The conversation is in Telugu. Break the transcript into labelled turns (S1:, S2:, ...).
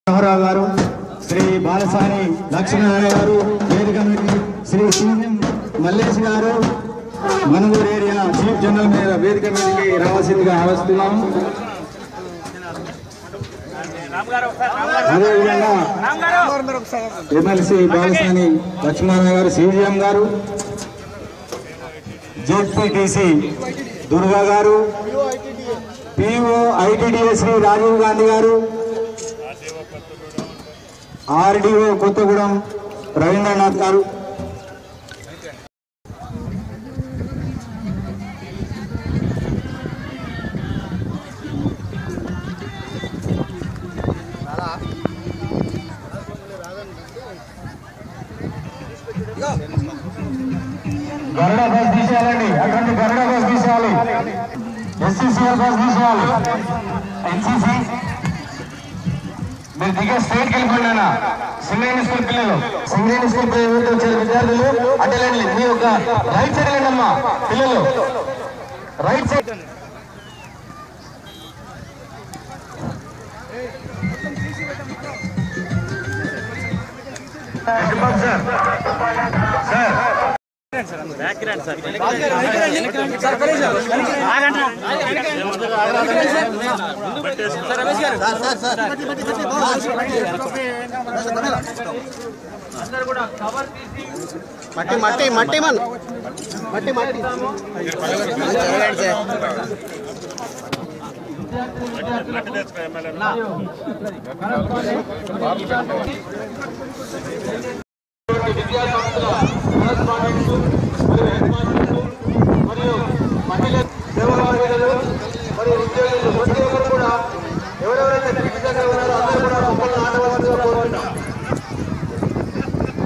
S1: రామారావు గారు శ్రీ బాలసాని లక్ష్మీనారాయణ గారు వేదిక మీద శ్రీ సీఎం మల్లేష్ గారు మనుగూరు ఏరియా చీఫ్ జనరల్ మీద వేదిక మీదకి రావాల్సిందిగా ఆవస్తున్నాం అదేవిధంగా ఎమ్మెల్సీ బాలసాని లక్ష్మీనారాయణ గారు సిజిఎం గారు జెడ్పీటీసీ దుర్గా గారు పిఓ ఐటీడీఏ శ్రీ రాజీవ్ గాంధీ గారు ఆర్డీఓ కొత్తగూడెం రవీంద్రనాథ్ గారు గరుడ బస్ తీసేయాలండి అటువంటి గరుడ బస్ తీసేయాలి ఎస్సీసీఎల్ బస్ తీసేయాలి ఎన్సీసీ మీరు దిగే స్టేట్కి వెళ్ళిపోయినా సింగరేణి స్కూల్ పిల్లలు సింగరేణి స్కూల్ పిల్లలు వచ్చే విద్యార్థులు అడ్డలేండి మీ యొక్క రైట్ సైడ్ వెళ్ళండి అమ్మా పిల్లలు రైట్ సైడ్ సార్ సార్
S2: మట్టి మట్టి మట్టి మన్ మట్టి మట్టి
S1: విద్యా సంస్థల కరస్పాండెంట్స్